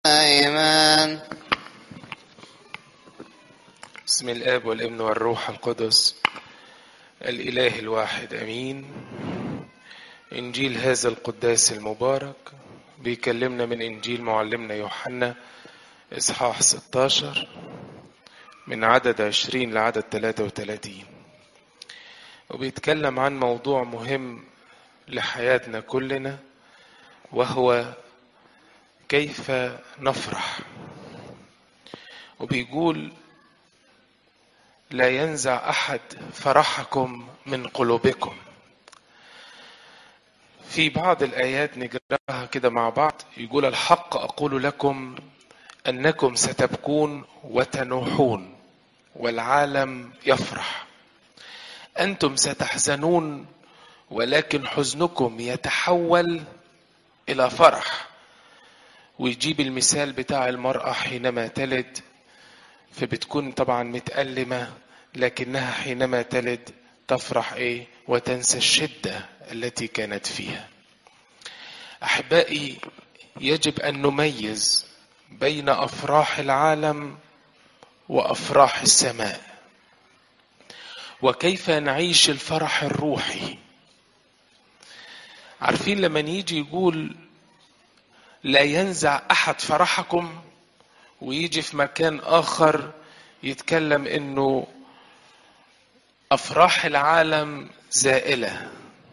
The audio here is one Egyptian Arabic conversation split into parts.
دائما بسم الاب والابن والروح القدس الاله الواحد امين انجيل هذا القداس المبارك بيكلمنا من انجيل معلمنا يوحنا اصحاح 16 من عدد 20 لعدد 33 وبيتكلم عن موضوع مهم لحياتنا كلنا وهو كيف نفرح وبيقول لا ينزع احد فرحكم من قلوبكم في بعض الايات نقراها كده مع بعض يقول الحق اقول لكم انكم ستبكون وتنوحون والعالم يفرح انتم ستحزنون ولكن حزنكم يتحول الى فرح ويجيب المثال بتاع المراه حينما تلد فبتكون طبعا متألمة لكنها حينما تلد تفرح ايه وتنسى الشدة التي كانت فيها احبائي يجب ان نميز بين افراح العالم وافراح السماء وكيف نعيش الفرح الروحي عارفين لما يجي يقول لا ينزع احد فرحكم ويجي في مكان اخر يتكلم انه افراح العالم زائله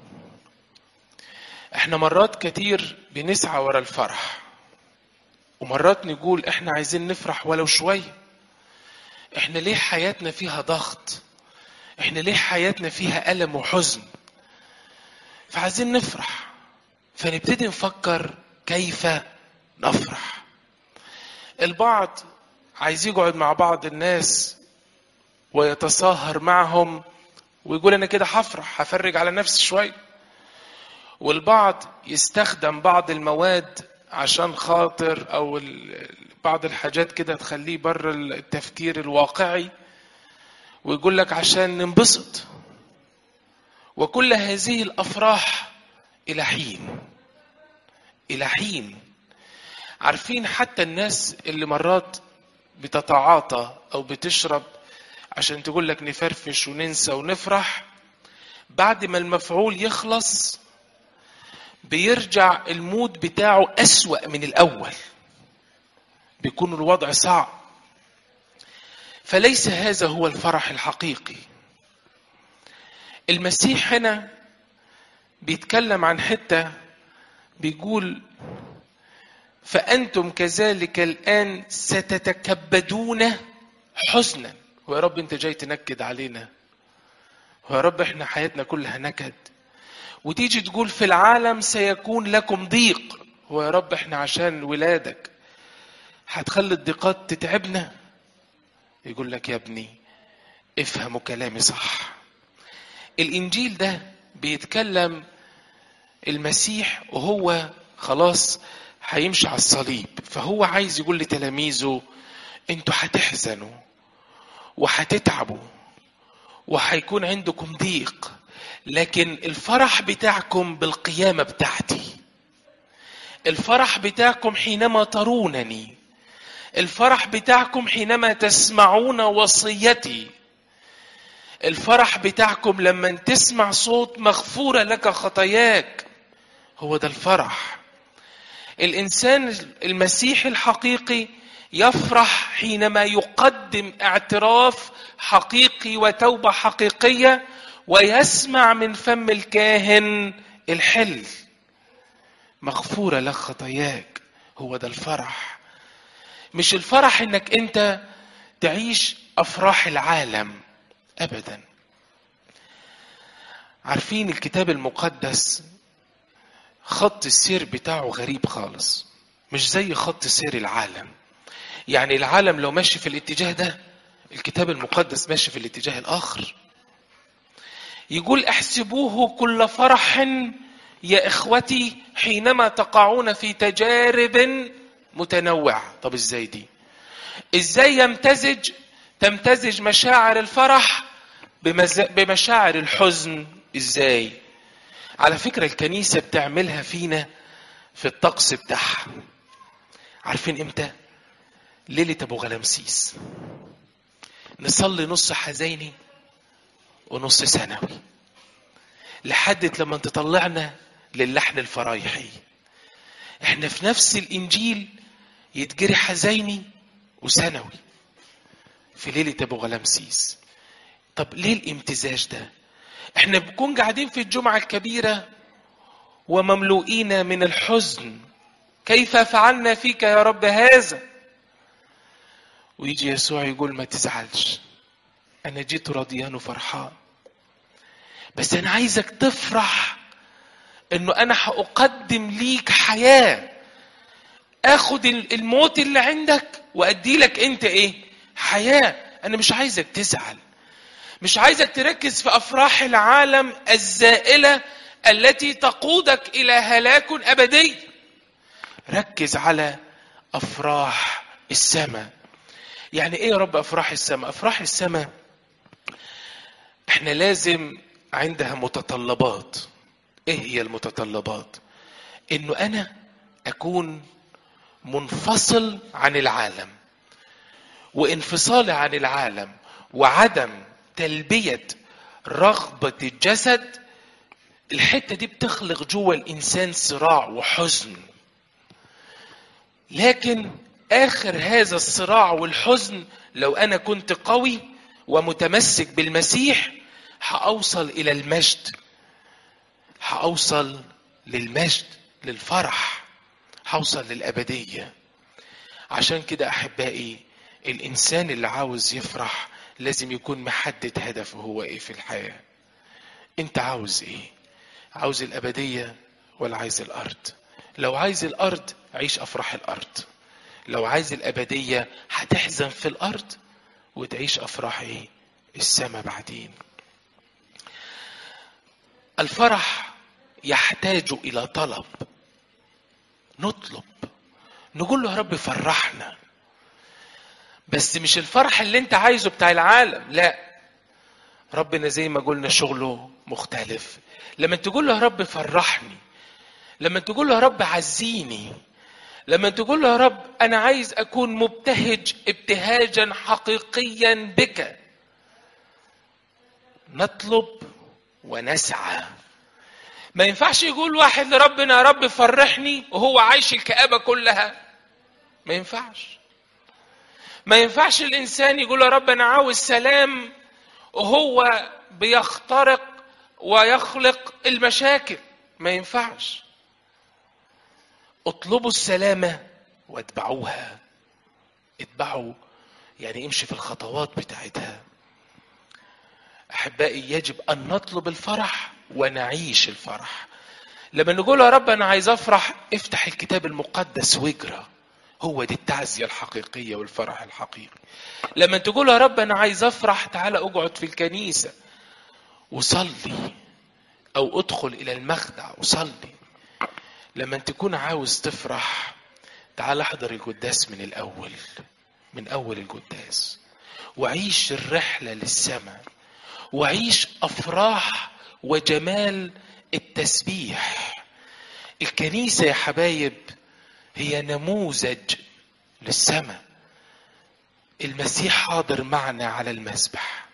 احنا مرات كتير بنسعى ورا الفرح ومرات نقول احنا عايزين نفرح ولو شويه احنا ليه حياتنا فيها ضغط احنا ليه حياتنا فيها الم وحزن فعايزين نفرح فنبتدي نفكر كيف نفرح البعض عايز يقعد مع بعض الناس ويتصاهر معهم ويقول انا كده هفرح هفرج على نفسي شويه والبعض يستخدم بعض المواد عشان خاطر او بعض الحاجات كده تخليه بره التفكير الواقعي ويقول لك عشان ننبسط وكل هذه الافراح الى حين الى حين عارفين حتى الناس اللي مرات بتتعاطى او بتشرب عشان تقول لك نفرفش وننسى ونفرح بعد ما المفعول يخلص بيرجع المود بتاعه أسوأ من الأول بيكون الوضع صعب فليس هذا هو الفرح الحقيقي المسيح هنا بيتكلم عن حتة بيقول فأنتم كذلك الآن ستتكبدون حزنا ويا رب أنت جاي تنكد علينا ويا رب احنا حياتنا كلها نكد وتيجي تقول في العالم سيكون لكم ضيق ويا رب احنا عشان ولادك هتخلي الضيقات تتعبنا يقول لك يا ابني افهموا كلامي صح الانجيل ده بيتكلم المسيح وهو خلاص هيمشي على الصليب فهو عايز يقول لتلاميذه انتوا هتحزنوا وهتتعبوا وهيكون عندكم ضيق لكن الفرح بتاعكم بالقيامة بتاعتي الفرح بتاعكم حينما ترونني الفرح بتاعكم حينما تسمعون وصيتي الفرح بتاعكم لما تسمع صوت مغفورة لك خطاياك هو ده الفرح الانسان المسيحي الحقيقي يفرح حينما يقدم اعتراف حقيقي وتوبه حقيقيه ويسمع من فم الكاهن الحل مغفوره لك خطاياك هو ده الفرح مش الفرح انك انت تعيش افراح العالم ابدا عارفين الكتاب المقدس خط السير بتاعه غريب خالص مش زي خط سير العالم يعني العالم لو ماشي في الاتجاه ده الكتاب المقدس ماشي في الاتجاه الاخر يقول احسبوه كل فرح يا اخوتي حينما تقعون في تجارب متنوعه طب ازاي دي ازاي يمتزج تمتزج مشاعر الفرح بمز... بمشاعر الحزن ازاي على فكرة الكنيسة بتعملها فينا في الطقس بتاعها عارفين امتى ليله ابو غلامسيس نصلي نص حزيني ونص سنوي لحد لما تطلعنا للحن الفرايحي احنا في نفس الانجيل يتجري حزيني وسنوي في ليله ابو غلامسيس طب ليه الامتزاج ده احنا بنكون قاعدين في الجمعه الكبيره ومملوئين من الحزن كيف فعلنا فيك يا رب هذا ويجي يسوع يقول ما تزعلش انا جيت رضيان وفرحان بس انا عايزك تفرح انه انا هاقدم ليك حياه اخد الموت اللي عندك وادي لك انت ايه حياه انا مش عايزك تزعل مش عايزك تركز في افراح العالم الزائله التي تقودك الى هلاك ابدي ركز على افراح السماء يعني ايه يا رب افراح السماء افراح السماء احنا لازم عندها متطلبات ايه هي المتطلبات انه انا اكون منفصل عن العالم وانفصالي عن العالم وعدم تلبيه رغبه الجسد الحته دي بتخلق جوه الانسان صراع وحزن لكن اخر هذا الصراع والحزن لو انا كنت قوي ومتمسك بالمسيح هاوصل الى المجد هاوصل للمجد للفرح هوصل للابديه عشان كده احبائي الانسان اللي عاوز يفرح لازم يكون محدد هدفه هو ايه في الحياه انت عاوز ايه عاوز الابديه ولا عايز الارض لو عايز الارض عيش افراح الارض لو عايز الابديه هتحزن في الارض وتعيش افراح ايه السما بعدين الفرح يحتاج الى طلب نطلب نقول له يا رب فرحنا بس مش الفرح اللي انت عايزه بتاع العالم لا ربنا زي ما قلنا شغله مختلف لما تقول له يا رب فرحني لما تقول له يا رب عزيني لما تقول له يا رب انا عايز اكون مبتهج ابتهاجا حقيقيا بك نطلب ونسعى ما ينفعش يقول واحد لربنا يا رب فرحني وهو عايش الكآبة كلها ما ينفعش ما ينفعش الإنسان يقول يا رب أنا عاوز سلام وهو بيخترق ويخلق المشاكل ما ينفعش اطلبوا السلامة واتبعوها اتبعوا يعني امشي في الخطوات بتاعتها احبائي يجب ان نطلب الفرح ونعيش الفرح لما نقول يا رب انا عايز افرح افتح الكتاب المقدس واجرى هو دي التعزية الحقيقية والفرح الحقيقي لما تقول يا رب انا عايز افرح تعالى اقعد في الكنيسة وصلي او ادخل الى المخدع وصلي لما تكون عاوز تفرح تعال احضر القداس من الاول من اول القداس وعيش الرحلة للسماء وعيش افراح وجمال التسبيح الكنيسة يا حبايب هي نموذج للسماء المسيح حاضر معنا على المسبح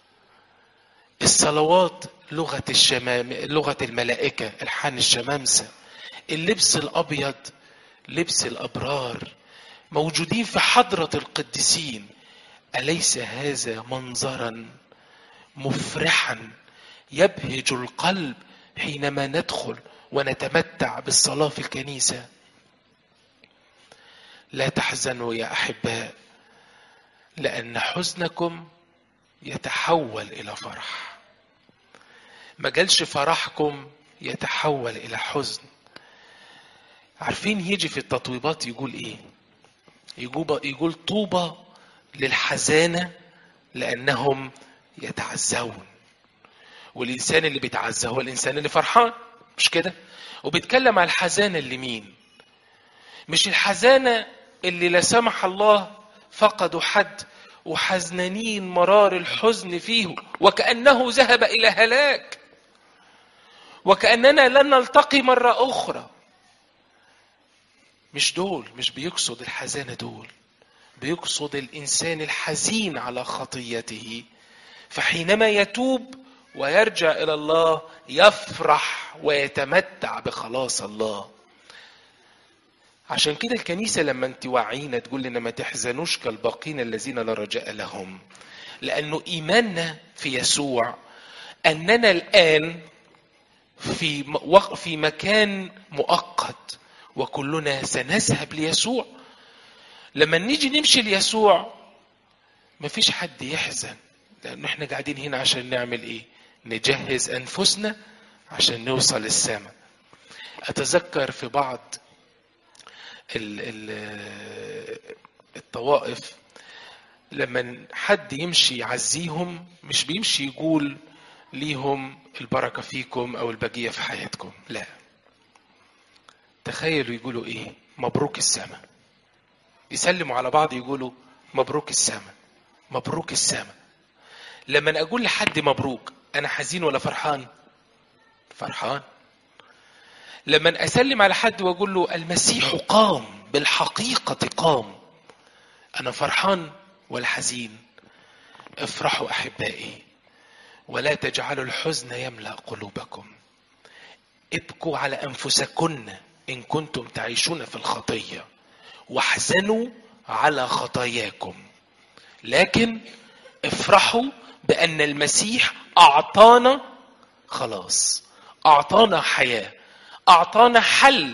الصلوات لغة الشمام لغة الملائكة الحان الشمامسة اللبس الأبيض لبس الأبرار موجودين في حضرة القديسين أليس هذا منظرا مفرحا يبهج القلب حينما ندخل ونتمتع بالصلاة في الكنيسة لا تحزنوا يا أحباء لأن حزنكم يتحول إلى فرح ما جالش فرحكم يتحول إلى حزن عارفين يجي في التطويبات يقول إيه يقول, يقول طوبى للحزانة لأنهم يتعزون والإنسان اللي بيتعزى هو الإنسان اللي فرحان مش كده وبيتكلم على الحزانة اللي مين مش الحزانة اللي لا سمح الله فقدوا حد وحزنانين مرار الحزن فيه وكأنه ذهب إلى هلاك وكأننا لن نلتقي مرة أخرى مش دول مش بيقصد الحزانة دول بيقصد الإنسان الحزين على خطيته فحينما يتوب ويرجع إلى الله يفرح ويتمتع بخلاص الله عشان كده الكنيسة لما انت وعينا تقول لنا ما تحزنوش كالباقين الذين لا رجاء لهم لأنه إيماننا في يسوع أننا الآن في في مكان مؤقت وكلنا سنذهب ليسوع لما نيجي نمشي ليسوع مفيش حد يحزن لأنه احنا قاعدين هنا عشان نعمل ايه نجهز أنفسنا عشان نوصل السماء أتذكر في بعض الطوائف لما حد يمشي يعزيهم مش بيمشي يقول ليهم البركة فيكم أو البقية في حياتكم لا تخيلوا يقولوا إيه مبروك السماء يسلموا على بعض يقولوا مبروك السماء مبروك السماء لما أقول لحد مبروك أنا حزين ولا فرحان فرحان لما أسلم على حد وأقول له المسيح قام بالحقيقة قام أنا فرحان ولا حزين افرحوا أحبائي ولا تجعلوا الحزن يملأ قلوبكم ابكوا على أنفسكن إن كنتم تعيشون في الخطية واحزنوا على خطاياكم لكن افرحوا بأن المسيح أعطانا خلاص أعطانا حياة أعطانا حل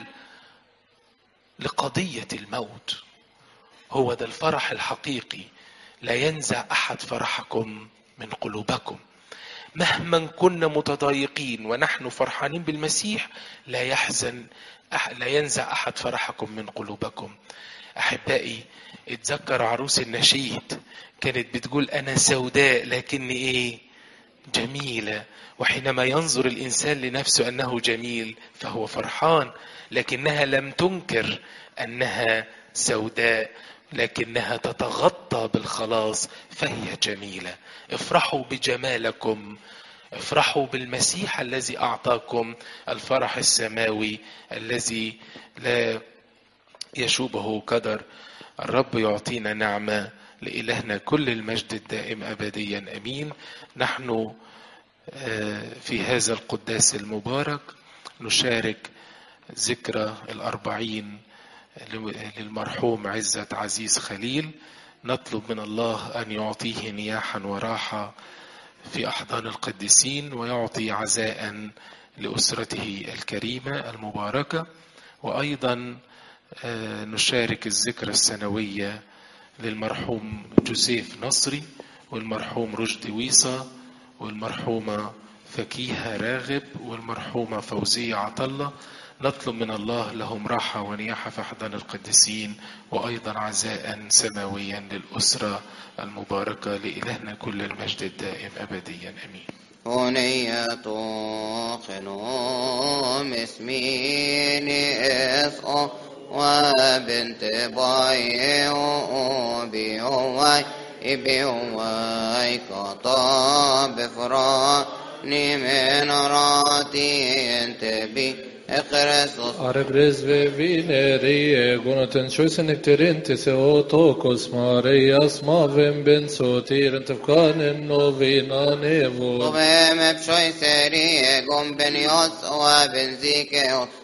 لقضية الموت هو ده الفرح الحقيقي لا ينزع أحد فرحكم من قلوبكم مهما كنا متضايقين ونحن فرحانين بالمسيح لا يحزن لا ينزع أحد فرحكم من قلوبكم أحبائي اتذكر عروس النشيد كانت بتقول أنا سوداء لكني إيه جميلة وحينما ينظر الإنسان لنفسه أنه جميل فهو فرحان لكنها لم تنكر أنها سوداء لكنها تتغطى بالخلاص فهي جميلة افرحوا بجمالكم افرحوا بالمسيح الذي أعطاكم الفرح السماوي الذي لا يشوبه قدر الرب يعطينا نعمة لإلهنا كل المجد الدائم أبديا أمين نحن في هذا القداس المبارك نشارك ذكرى الأربعين للمرحوم عزة عزيز خليل نطلب من الله أن يعطيه نياحا وراحة في أحضان القديسين ويعطي عزاء لأسرته الكريمة المباركة وأيضا نشارك الذكرى السنوية للمرحوم جوزيف نصري والمرحوم رشدي ويصة والمرحومة فكيهة راغب والمرحومة فوزية عطلة نطلب من الله لهم راحة ونياحة في أحضان القديسين وأيضا عزاء سماويا للأسرة المباركة لإلهنا كل المجد الدائم أبديا أمين هنية خنوم اسمين اسقو وبنت باي وبي واي ابي واي كطاب فراني من راتي انت بي اقرسوس Arbres ve vinerie gunaten schuisen ekterin te Theotokos Marias mavem ben sotiren tefkanen novina nevo. وبهم بشوي سري قم بن يوس وبن زيكي